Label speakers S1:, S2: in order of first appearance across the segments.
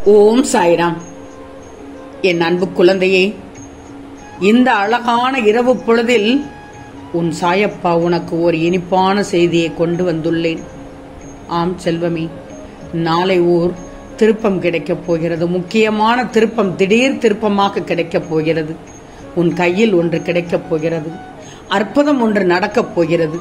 S1: ஓம் சாய்ராம் என் அன்பு குழந்தையே இந்த அழகான இரவு பொழுதில் உன் சாயப்பா உனக்கு ஒரு இனிப்பான செய்தியை கொண்டு வந்துள்ளேன் ஆம் செல்வமே நாளை ஓர் திருப்பம் கிடைக்கப் போகிறது முக்கியமான திருப்பம் திடீர் திருப்பமாக கிடைக்கப் போகிறது உன் கையில் ஒன்று கிடைக்கப் போகிறது அற்புதம் ஒன்று நடக்கப் போகிறது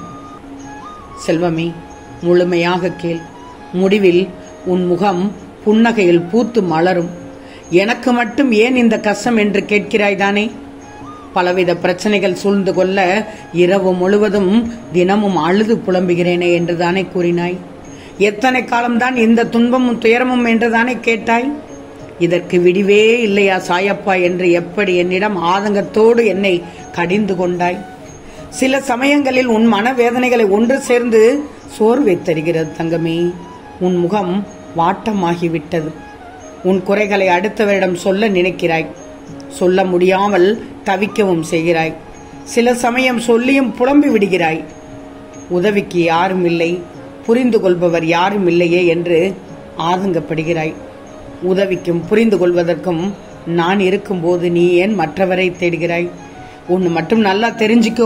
S1: செல்வமே முழுமையாக கேள் முடிவில் உன் முகம் புன்னகையில் பூத்து மலரும் எனக்கு மட்டும் ஏன் இந்த கஷ்டம் என்று கேட்கிறாய் தானே பலவித பிரச்சனைகள் சூழ்ந்து கொள்ள இரவு முழுவதும் தினமும் அழுது புலம்புகிறேனே என்று தானே கூறினாய் எத்தனை காலம்தான் இந்த துன்பமும் துயரமும் என்று தானே கேட்டாய் இதற்கு விடிவே இல்லையா சாயப்பா என்று எப்படி என்னிடம் ஆதங்கத்தோடு என்னை கடிந்து கொண்டாய் சில சமயங்களில் உன் மனவேதனைகளை ஒன்று சேர்ந்து சோர்வை தருகிறது தங்கமே உன் முகம் வாட்டமாகிவிட்டது உன் குறைகளை அடுத்தவரிடம் சொல்ல நினைக்கிறாய் சொல்ல முடியாமல் தவிக்கவும் செய்கிறாய் சில சமயம் சொல்லியும் புலம்பி விடுகிறாய் உதவிக்கு யாரும் இல்லை புரிந்து கொள்பவர் யாரும் இல்லையே என்று ஆதங்கப்படுகிறாய் உதவிக்கும் புரிந்து கொள்வதற்கும் நான் இருக்கும்போது நீ ஏன் மற்றவரை தேடுகிறாய் ஒன்று மட்டும் நல்லா தெரிஞ்சுக்கோ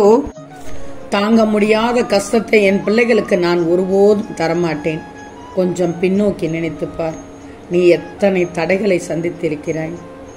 S1: தாங்க முடியாத கஷ்டத்தை என் பிள்ளைகளுக்கு நான் ஒருபோதும் தரமாட்டேன் கொஞ்சம் பின்னோக்கி நினைத்துப் பார் நீ எத்தனை தடைகளை சந்தித்திருக்கிறாய்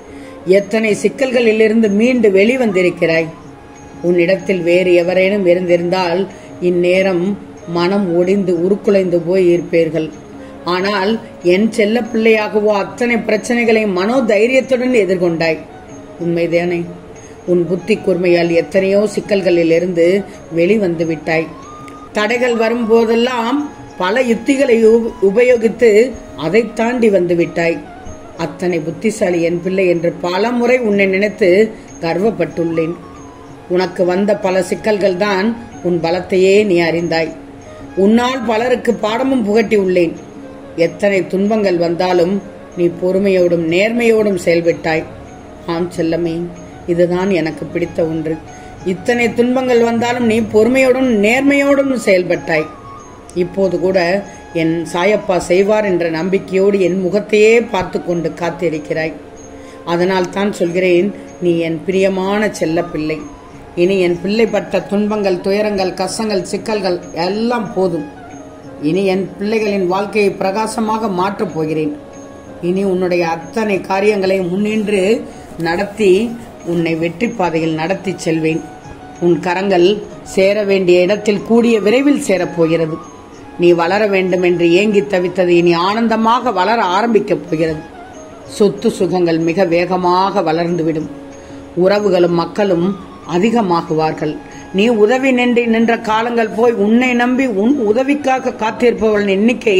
S1: எத்தனை சிக்கல்களிலிருந்து மீண்டு வெளிவந்திருக்கிறாய் உன்னிடத்தில் வேறு எவரேனும் இருந்திருந்தால் இந்நேரம் மனம் ஒடிந்து உருக்குலைந்து போய் இருப்பீர்கள் ஆனால் என் செல்ல பிள்ளையாகவோ அத்தனை பிரச்சனைகளை மனோ தைரியத்துடன் எதிர்கொண்டாய் உண்மைதானே உன் புத்தி கூர்மையால் எத்தனையோ சிக்கல்களில் இருந்து வெளிவந்து விட்டாய் தடைகள் வரும்போதெல்லாம் பல யுத்திகளை உப- உபயோகித்து அதை தாண்டி வந்து விட்டாய் அத்தனை புத்திசாலி என் பிள்ளை என்று பல முறை உன்னை நினைத்து கர்வப்பட்டுள்ளேன் உனக்கு வந்த பல சிக்கல்கள் தான் உன் பலத்தையே நீ அறிந்தாய் உன்னால் பலருக்கு பாடமும் புகட்டி உள்ளேன் எத்தனை துன்பங்கள் வந்தாலும் நீ பொறுமையோடும் நேர்மையோடும் செயல்பட்டாய் ஆம் செல்லமே இதுதான் எனக்கு பிடித்த ஒன்று இத்தனை துன்பங்கள் வந்தாலும் நீ பொறுமையோடும் நேர்மையோடும் செயல்பட்டாய் இப்போது கூட என் சாயப்பா செய்வார் என்ற நம்பிக்கையோடு என் முகத்தையே பார்த்து கொண்டு காத்திருக்கிறாய் அதனால் தான் சொல்கிறேன் நீ என் பிரியமான செல்ல பிள்ளை இனி என் பிள்ளை பட்ட துன்பங்கள் துயரங்கள் கஷ்டங்கள் சிக்கல்கள் எல்லாம் போதும் இனி என் பிள்ளைகளின் வாழ்க்கையை பிரகாசமாக மாற்றப் போகிறேன் இனி உன்னுடைய அத்தனை காரியங்களை முன்னின்று நடத்தி உன்னை வெற்றி பாதையில் நடத்தி செல்வேன் உன் கரங்கள் சேர வேண்டிய இடத்தில் கூடிய விரைவில் சேரப்போகிறது நீ வளர வேண்டும் என்று ஏங்கி தவித்தது இனி ஆனந்தமாக வளர ஆரம்பிக்கப் போகிறது சொத்து சுகங்கள் மிக வேகமாக வளர்ந்துவிடும் உறவுகளும் மக்களும் அதிகமாகுவார்கள் நீ உதவி நின்று நின்ற காலங்கள் போய் உன்னை நம்பி உன் உதவிக்காக காத்திருப்பவர்களின் எண்ணிக்கை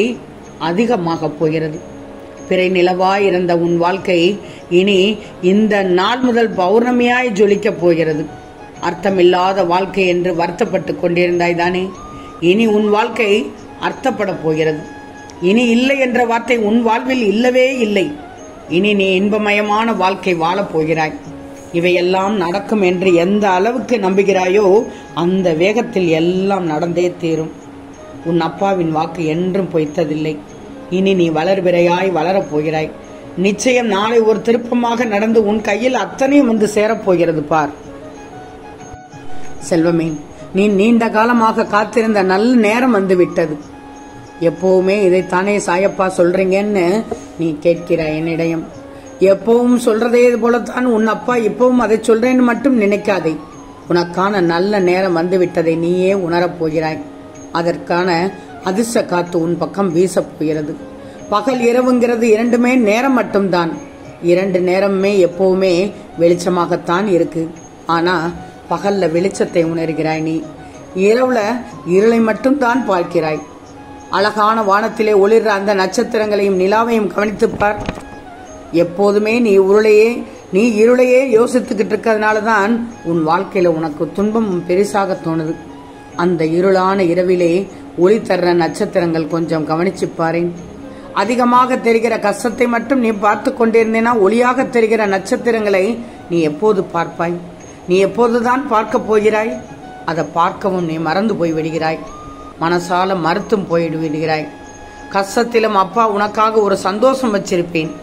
S1: அதிகமாக போகிறது பிறை நிலவாய் இருந்த உன் வாழ்க்கை இனி இந்த நாள் முதல் பௌர்ணமியாய் ஜொலிக்கப் போகிறது அர்த்தமில்லாத வாழ்க்கை என்று வருத்தப்பட்டு கொண்டிருந்தாய் தானே இனி உன் வாழ்க்கை அர்த்தப்பட போகிறது இனி இல்லை என்ற வார்த்தை உன் வாழ்வில் இல்லவே இல்லை இனி நீ இன்பமயமான வாழ்க்கை வாழப் போகிறாய் இவையெல்லாம் நடக்கும் என்று எந்த அளவுக்கு நம்புகிறாயோ அந்த வேகத்தில் எல்லாம் நடந்தே தீரும் உன் அப்பாவின் வாக்கு என்றும் பொய்த்ததில்லை இனி நீ வளர்பிறையாய் வளரப் போகிறாய் நிச்சயம் நாளை ஒரு திருப்பமாக நடந்து உன் கையில் அத்தனையும் வந்து சேரப்போகிறது பார் செல்வமே நீ நீண்ட காலமாக காத்திருந்த நல்ல நேரம் வந்து விட்டது எப்பவுமே இதைத்தானே சாயப்பா சொல்றீங்கன்னு நீ கேட்கிறாய் என்னிடம் எப்பவும் சொல்றதே போலத்தான் உன் அப்பா இப்பவும் அதை சொல்றேன்னு மட்டும் நினைக்காதே உனக்கான நல்ல நேரம் வந்து விட்டதை நீயே உணரப் போகிறாய் அதற்கான அதிர்ஷ்ட காத்து உன் பக்கம் வீசப் போகிறது பகல் இரவுங்கிறது இரண்டுமே நேரம் மட்டும்தான் இரண்டு நேரமுமே எப்பவுமே வெளிச்சமாகத்தான் இருக்கு ஆனா பகல்ல வெளிச்சத்தை உணர்கிறாய் நீ இரவுல இருளை மட்டும்தான் பார்க்கிறாய் அழகான வானத்திலே ஒளிர்ற அந்த நட்சத்திரங்களையும் நிலாவையும் கவனித்துப் பார் எப்போதுமே நீ உருளையே நீ இருளையே யோசித்துக்கிட்டு இருக்கிறதுனால தான் உன் வாழ்க்கையில உனக்கு துன்பம் பெரிசாக தோணுது அந்த இருளான இரவிலே ஒளி தர்ற நட்சத்திரங்கள் கொஞ்சம் கவனிச்சு பாரேன் அதிகமாக தெரிகிற கஷ்டத்தை மட்டும் நீ பார்த்து கொண்டிருந்தேனா ஒளியாக தெரிகிற நட்சத்திரங்களை நீ எப்போது பார்ப்பாய் நீ எப்போதுதான் பார்க்க போகிறாய் அதை பார்க்கவும் நீ மறந்து போய் விடுகிறாய் மனசால மறுத்தும் போயிடு விடுகிறாய் கஷ்டத்திலும் அப்பா உனக்காக ஒரு சந்தோஷம் வச்சிருப்பேன்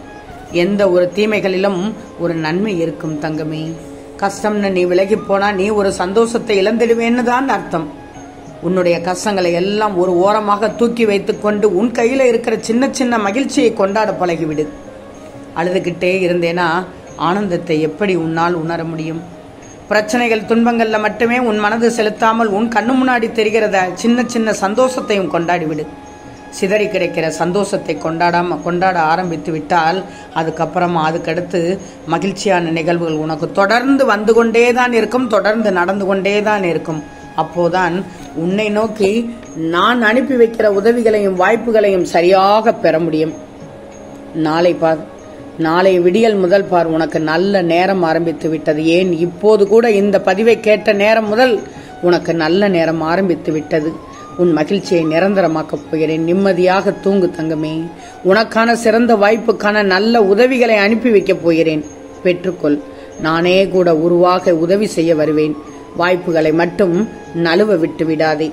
S1: எந்த ஒரு தீமைகளிலும் ஒரு நன்மை இருக்கும் தங்கமே கஷ்டம்னு நீ விலகி போனா நீ ஒரு சந்தோஷத்தை இழந்துடுவேன்னு தான் அர்த்தம் உன்னுடைய கஷ்டங்களை எல்லாம் ஒரு ஓரமாக தூக்கி வைத்துக்கொண்டு உன் கையில இருக்கிற சின்ன சின்ன மகிழ்ச்சியை கொண்டாட பழகிவிடு அழுதுகிட்டே இருந்தேனா ஆனந்தத்தை எப்படி உன்னால் உணர முடியும் பிரச்சனைகள் துன்பங்கள்ல மட்டுமே உன் மனது செலுத்தாமல் உன் கண்ணு முன்னாடி தெரிகிறத சின்ன சின்ன சந்தோஷத்தையும் கொண்டாடிவிடு சிதறி கிடைக்கிற சந்தோஷத்தை கொண்டாடாம கொண்டாட ஆரம்பித்து விட்டால் அதுக்கப்புறமா அதுக்கடுத்து மகிழ்ச்சியான நிகழ்வுகள் உனக்கு தொடர்ந்து வந்து கொண்டே தான் இருக்கும் தொடர்ந்து நடந்து கொண்டே தான் இருக்கும் அப்போதான் உன்னை நோக்கி நான் அனுப்பி வைக்கிற உதவிகளையும் வாய்ப்புகளையும் சரியாக பெற முடியும் நாளை பார் நாளை விடியல் முதல் பார் உனக்கு நல்ல நேரம் ஆரம்பித்து விட்டது ஏன் இப்போது கூட இந்த பதிவை கேட்ட நேரம் முதல் உனக்கு நல்ல நேரம் ஆரம்பித்து விட்டது உன் மகிழ்ச்சியை நிரந்தரமாக்கப் போகிறேன் நிம்மதியாக தூங்கு தங்கமே உனக்கான சிறந்த வாய்ப்புக்கான நல்ல உதவிகளை அனுப்பி வைக்கப் போகிறேன் பெற்றுக்கொள் நானே கூட உருவாக உதவி செய்ய வருவேன் வாய்ப்புகளை மட்டும் நழுவ விட்டு விடாதே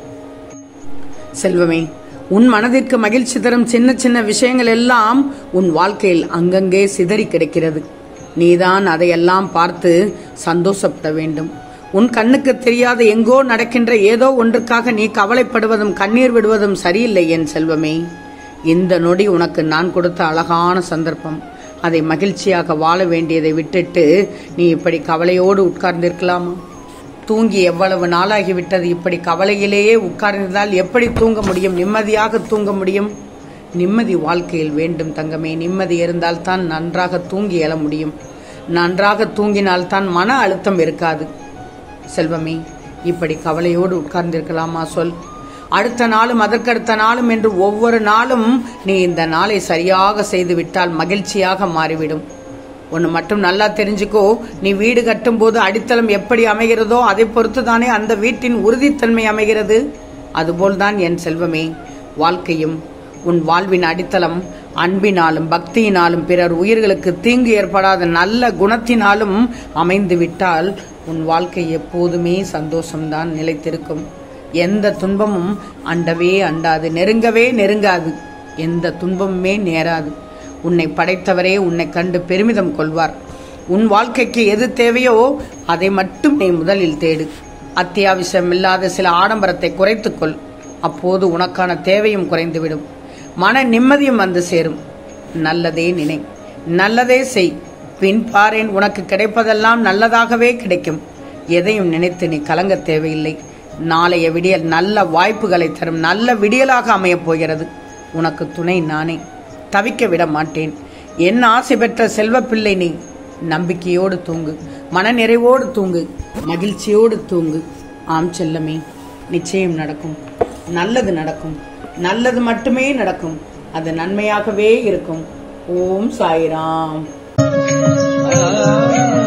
S1: செல்வமே உன் மனதிற்கு மகிழ்ச்சி தரும் சின்ன சின்ன விஷயங்கள் எல்லாம் உன் வாழ்க்கையில் அங்கங்கே சிதறி கிடக்கிறது நீதான் அதையெல்லாம் பார்த்து சந்தோஷப்பட வேண்டும் உன் கண்ணுக்கு தெரியாத எங்கோ நடக்கின்ற ஏதோ ஒன்றுக்காக நீ கவலைப்படுவதும் கண்ணீர் விடுவதும் சரியில்லை என் செல்வமே இந்த நொடி உனக்கு நான் கொடுத்த அழகான சந்தர்ப்பம் அதை மகிழ்ச்சியாக வாழ வேண்டியதை விட்டுட்டு நீ இப்படி கவலையோடு உட்கார்ந்திருக்கலாமா தூங்கி எவ்வளவு நாளாகிவிட்டது இப்படி கவலையிலேயே உட்கார்ந்திருந்தால் எப்படி தூங்க முடியும் நிம்மதியாக தூங்க முடியும் நிம்மதி வாழ்க்கையில் வேண்டும் தங்கமே நிம்மதி இருந்தால் தான் நன்றாக தூங்கி எழ முடியும் நன்றாக தூங்கினால் தான் மன அழுத்தம் இருக்காது செல்வமே இப்படி கவலையோடு உட்கார்ந்திருக்கலாமா சொல் அடுத்த நாளும் அதற்கடுத்த நாளும் என்று ஒவ்வொரு நாளும் நீ இந்த நாளை சரியாக செய்து விட்டால் மகிழ்ச்சியாக மாறிவிடும் ஒன்று மட்டும் நல்லா தெரிஞ்சுக்கோ நீ வீடு கட்டும்போது அடித்தளம் எப்படி அமைகிறதோ அதை பொறுத்து தானே அந்த வீட்டின் உறுதித்தன்மை அமைகிறது அதுபோல்தான் என் செல்வமே வாழ்க்கையும் உன் வாழ்வின் அடித்தளம் அன்பினாலும் பக்தியினாலும் பிறர் உயிர்களுக்கு தீங்கு ஏற்படாத நல்ல குணத்தினாலும் அமைந்து விட்டால் உன் வாழ்க்கை எப்போதுமே சந்தோஷம்தான் நிலைத்திருக்கும் எந்த துன்பமும் அண்டவே அண்டாது நெருங்கவே நெருங்காது எந்த துன்பமுமே நேராது உன்னை படைத்தவரே உன்னை கண்டு பெருமிதம் கொள்வார் உன் வாழ்க்கைக்கு எது தேவையோ அதை மட்டும் நீ முதலில் தேடு அத்தியாவசியம் இல்லாத சில ஆடம்பரத்தை குறைத்துக்கொள் அப்போது உனக்கான தேவையும் குறைந்துவிடும் மன நிம்மதியும் வந்து சேரும் நல்லதே நினை நல்லதே செய் பின் பாரேன் உனக்கு கிடைப்பதெல்லாம் நல்லதாகவே கிடைக்கும் எதையும் நினைத்து நீ கலங்க தேவையில்லை நாளைய விடியல் நல்ல வாய்ப்புகளை தரும் நல்ல விடியலாக அமையப் போகிறது உனக்கு துணை நானே தவிக்க விட மாட்டேன் என் ஆசை பெற்ற செல்வப்பிள்ளை நீ நம்பிக்கையோடு தூங்கு மனநிறைவோடு தூங்கு மகிழ்ச்சியோடு தூங்கு ஆம் செல்லமே நிச்சயம் நடக்கும் நல்லது நடக்கும் நல்லது மட்டுமே நடக்கும் அது நன்மையாகவே இருக்கும் ஓம் சாய்ராம்
S2: ஆ